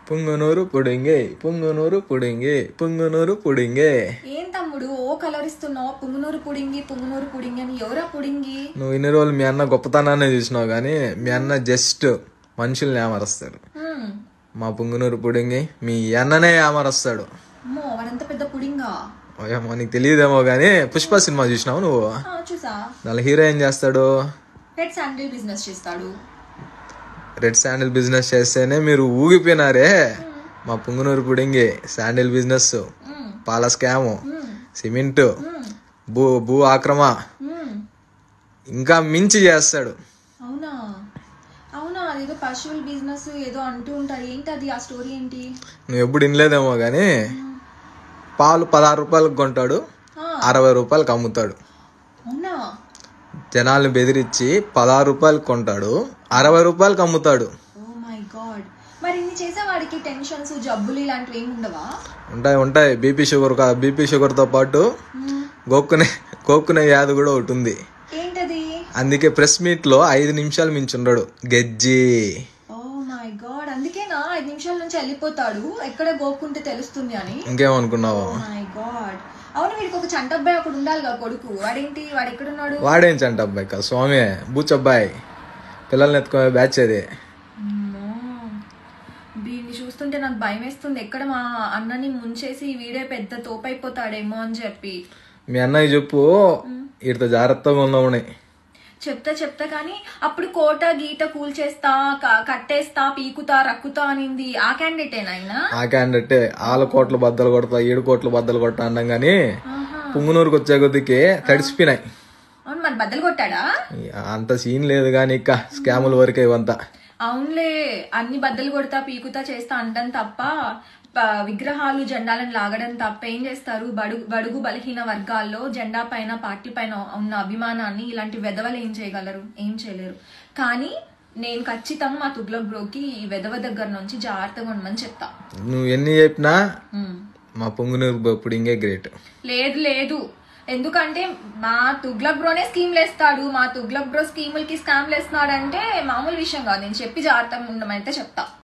పుంగునూరు పుడింగే పుంగునూరు పుడింగే పుంగునూరు పుడింగే ఏం తమ్ముడు ఓ కలర్ ఇస్తున్నావు పుంగునూరు పుడింగి పుంగునూరు పుడింగి అని ఎవరా పుడింగి నువ్వు ఇన్ని రోజులు మీ అన్న గొప్పతనాన్ని చూసినావు కానీ మీ అన్న జస్ట్ మనుషుల్ని ఏమరుస్తాడు హ్మ్. మా పుంగునూరు పుడింగి మీ అన్ననే ఏమరుస్తాడు అమ్మో వాడంత పెద్ద పుడింగా ఓయమ్మో నీకు తెలియదేమో కానీ పుష్ప సినిమా చూసినావు నువ్వు ఆ, చూసా దాని హీరో ఏం చేస్తాడు రెడ్ శాండిల్ బిజినెస్ చేస్తాడు రెడ్ శాండిల్ బిజినెస్ చేస్తేనే మీరు ఊగిపోయినారే మా పుంగునూరు పుడింగి శాండిల్ బిజినెస్ హ్మ్. పాల స్కాము హ్మ్. సిమెంట్ హ్మ్. భూ భూ ఆక్రమ హ్మ్. ఇంకా మించి చేస్తాడు అవునా అవునా అదేదో పశువుల బిజినెస్ ఏదో అంటూ ఉంటారు ఏంటి అది ఆ స్టోరీ ఏంటి నువ్వు ఎప్పుడు వినలేదేమో కానీ పాలు పదహారు రూపాయలకు కొంటాడు ఆ, అరవై రూపాయలకు అమ్ముతాడు అవునా జనాల్ని బెదిరించి పదహారు రూపాయలకు కొంటాడు అరవై రూపాయలకు అమ్ముతాడు ఓ మై గాడ్ మరి ఇన్ని చేసేవాడికి టెన్షన్స్ జబ్బులు ఇలాంటివి ఏమి ఉండవా ఉంటాయి ఉంటాయి బీపీ షుగర్ కా బీపీ షుగర్తో పాటు హ్మ్. గోక్కునే గోక్కునే వ్యాధి కూడా ఒకటి ఉంది ఏంటది అందుకే ప్రెస్ మీట్లో ఐదు నిమిషాలు మించుండడు గజ్జి ఓ మై గాడ్ అందుకేనా ఐదు నిమిషాల నుంచి వెళ్ళిపోతాడు ఎక్కడ గోక్కుంటే తెలుస్తుంది అని ఇంకేమనుకున్నావు ఓ మై గాడ్ అవును వీడికి ఒక చంటబ్బాయి అక్కడ ఉండాలిగా కొడుకు వాడేంటి వాడు ఎక్కడున్నాడు వాడేం చంట అబ్బాయి కాదు స్వామి బూచబ్బాయి పిల్లల్ని ఎత్తుకునే బ్యాచ్ అది అమ్మో. వీడిని చూస్తుంటే నాకు భయం వేస్తుంది ఎక్కడ మా అన్నని ముంచేసి వీడే పెద్ద తోపైపోతాడేమో అని చెప్పి మీ అన్నయ్య చెప్పు వీటితో జాగ్రత్తగా ఉన్నామని చెప్తా చెప్తా కానీ అప్పుడు కోట గీట కూల్చేస్తా క- కట్టేస్తా పీకుతా రక్కుతా అనింది ఆ క్యాండిడేట్ అయినా ఆ క్యాండిడేట్ ఆల కోట్లు బద్దలు కొడతా ఏడు కోట్లు బద్దలు కొడతా అన్నాం కానీ ఆహా. పుంగునూరుకు వచ్చే కొద్దికి తడిసిపోయినాయి అవును మరి బద్దలు కొట్టాడా అంత సీన్ లేదు కానీ ఇక్క స్కాముల వరకే ఇవంతా అవునులే అన్ని బద్దలు కొడతా పీకుతా చేస్తా అంటాం తప్ప ప- విగ్రహాలు జెండాలను లాగడం తప్ప ఏం చేస్తారు బడుగు బడుగు బలహీన వర్గాల్లో జెండా పైన పార్టీ పైన ఉన్న అభిమానాన్ని ఇలాంటి వెధవలు ఏం చేయగలరు ఏం చేయలేరు కానీ నేను ఖచ్చితంగా మా తుగ్లక్ బ్రోకి ఈ వెధవ దగ్గర నుంచి జాగ్రత్తగా ఉండమని చెప్తా నువ్వు ఎన్ని చెప్పినా ఉమ్. మా పొంగునూరు ఇప్పుడు ఇంకే గ్రేట్ లేదు లేదు ఎందుకంటే మా తుగ్లక్ బ్రోనే స్కీమ్లు వేస్తాడు మా తుగ్లక్ బ్రో స్కీములకి స్కామ్లు వేస్తున్నాడు అంటే మామూలు విషయం కాదు నేను చెప్పి జాగ్రత్తగా ఉండమని అయితే చెప్తా